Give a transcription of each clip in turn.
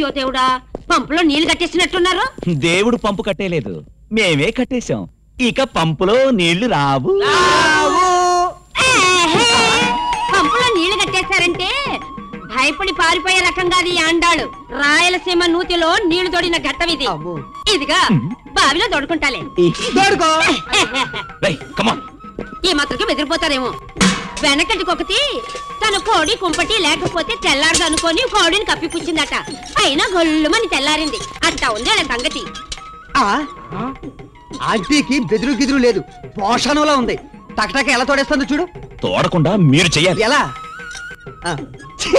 అయ్యో దేవుడా పంపులో నీళ్లు కట్టేసినట్టున్నారు దేవుడు పంపు కట్టేలేదు మేమే కట్టేశాం ఇక పంపులో నీళ్లు రావు ఏహే! పంపులో నీళ్లు కట్టేశారంటే భయపడి పారిపోయే రకంగా అది ఆండాಳು రాయలసీమ నూతిలో నీళ్లు తోడిన ఘట్టం ఇది అమ్మో. ఇదిగా బావిలో తోడుకుంటాలే తోడుకో రేయ్ కమాన్ ఈ మాత్రకి బెదిరిపోతారేమో వెనకటికి ఒకటి తన కోడి కుంపటి లేకపోతే తెల్లారదు అనుకొని కోడిని కప్పిపుచ్చిందట అయినా గొల్లుమని తెల్లారింది అట్టా ఉంది అలా సంగతి ఆ ఆంటీకి బెదురు గిదురు లేదు పోషణలో ఉంది టక్టక ఎలా తోడేస్తుందో చూడు తోడకుండా మీరు చెయ్యాలి ఎలా ఆ. ఛీ!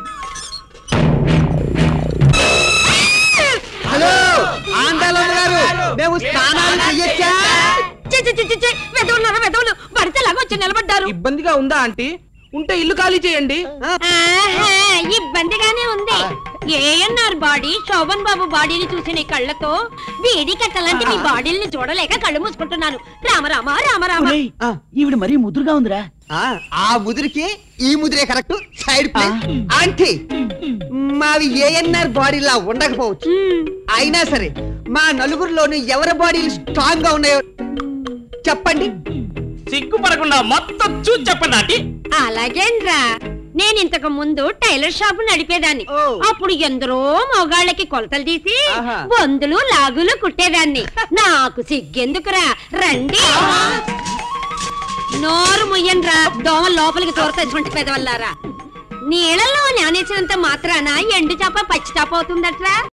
హలో ఆందోళన గారు మేము స్నానాలు చెయ్యొచ్చా చి, చి, చి, చి, చి, వెధవులున్నారా వెధవులు పడితే లాగా వచ్చి నిలబడ్డారు ఇబ్బందిగా ఉందా ఆంటీ ఉంటే ఇల్లు ఖాళీ చేయండి ఆహా, ఇబ్బందిగానే ఉంది ఏఎన్ఆర్ బాడీ శోభన్ బాబు బాడీని చూసిన ఈ కళ్ళతో వీడి కట్టలాంటి మీ బాడీని చూడలేక కళ్ళు మూసుకుంటున్నాను రామరామ రామరామ ఆ, ఈవిడ మరీ ముదురుగా ఉందిరా ఆ, ఆ ముదిరికి ఈ ముదిరే కరెక్ట్ సైడ్ ప్లేస్ ఆంటీ మావి ఏఎన్ఆర్ బాడీలా ఉండకపోవచ్చు ఉమ్, అయినా సరే మా నలుగురిలోని ఎవరి బాడీలు స్ట్రాంగ్ గా ఉన్నాయో చెప్పండి సిగ్గుపడకుండా మొత్తం చూసి చెప్పండి ఆంటీ అలాగేంట్రా నేను ఇంతకు ముందు టైలర్ షాప్ నడిపేదాన్ని ఓ. అప్పుడు ఎందరో మొగాళ్ళకి కొలతలు తీసి ఆహా. బొందులు లాగులు కుట్టేదాన్ని నాకు సిగ్గెందుకురా రండి నోరు ముయ్యండ్రా దోమ లోపలికి తోరతటువంటి పెదవల్లారా నీళ్ళలో నానేసినంత మాత్రాన ఎండు చేప పచ్చి చేప అవుతుందట్రా